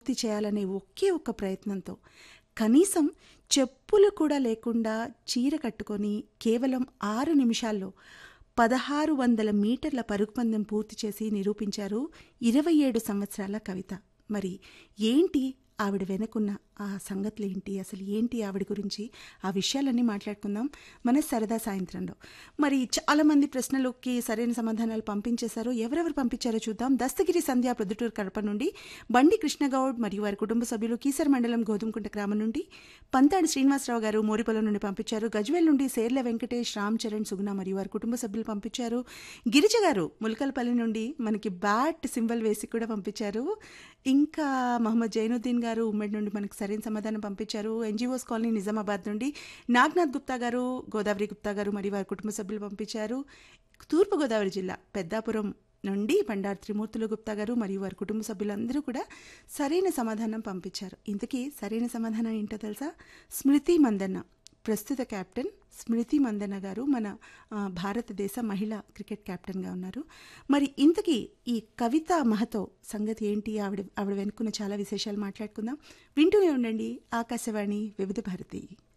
పూర్తి చేయాలనే ఒకే ఒక్క ప్రయత్నంతో కనీసం చెప్పులు కూడా లేకుండా చీర కట్టుకొని కేవలం ఆరు నిమిషాల్లో పదహారు వందల మీటర్ల పరుగు పందెం పూర్తి చేసి నిరూపించారు ఇరవై ఏడు సంవత్సరాల కవిత మరి ఏంటి ఆవిడ వెనుకున్న ఆ సంగతులు ఏంటి అసలు ఏంటి ఆవిడ గురించి ఆ విషయాలన్నీ మాట్లాడుకుందాం మన సరదా సాయంత్రంలో మరి చాలామంది ప్రశ్నలకి సరైన సమాధానాలు పంపించేశారు ఎవరెవరు పంపించారో చూద్దాం దస్తగిరి సంధ్య ప్రొద్దుటూరు కడప నుండి బండి కృష్ణగౌడ్ మరియు వారి కుటుంబ సభ్యులు కీసర్ మండలం గోధుమకుంట గ్రామం నుండి పంతాడి శ్రీనివాసరావు గారు మోరిపొలం నుండి పంపించారు గజ్వేల్ నుండి సేర్ల వెంకటేష్ రామ్ చరణ్ సుగుణ మరియు వారి కుటుంబ సభ్యులు పంపించారు గిరిజ గారు ములకలపల్లి నుండి మనకి బ్యాట్ సింబల్ వేసి కూడా పంపించారు ఇంకా మహమ్మద్ జైనుద్దీన్ గారు ఉమ్మడి నుండి మనకి సరైన సమాధానం పంపించారు ఎన్జిఓస్ కాలనీ నిజామాబాద్ నుండి నాగ్నాథ్ గుప్తా గారు గోదావరి గుప్తా గారు మరియు వారి కుటుంబ సభ్యులు పంపించారు తూర్పుగోదావరి జిల్లా పెద్దాపురం నుండి బండారు త్రిమూర్తులు గుప్తా గారు మరియు వారి కుటుంబ సభ్యులందరూ కూడా సరైన సమాధానం పంపించారు ఇంతకీ సరైన సమాధానం ఏంటో తెలుసా స్మృతి మందన్న ప్రస్తుత కెప్టెన్ స్మృతి మందన్న గారు మన ఆ, భారతదేశ మహిళా క్రికెట్ కెప్టెన్గా ఉన్నారు మరి ఇంతకీ ఈ కవిత మహతో సంగతి ఏంటి ఆవిడ ఆవిడ వెనుకున్న చాలా విశేషాలు మాట్లాడుకుందాం వింటూనే ఉండండి ఆకాశవాణి వివిధ భారతి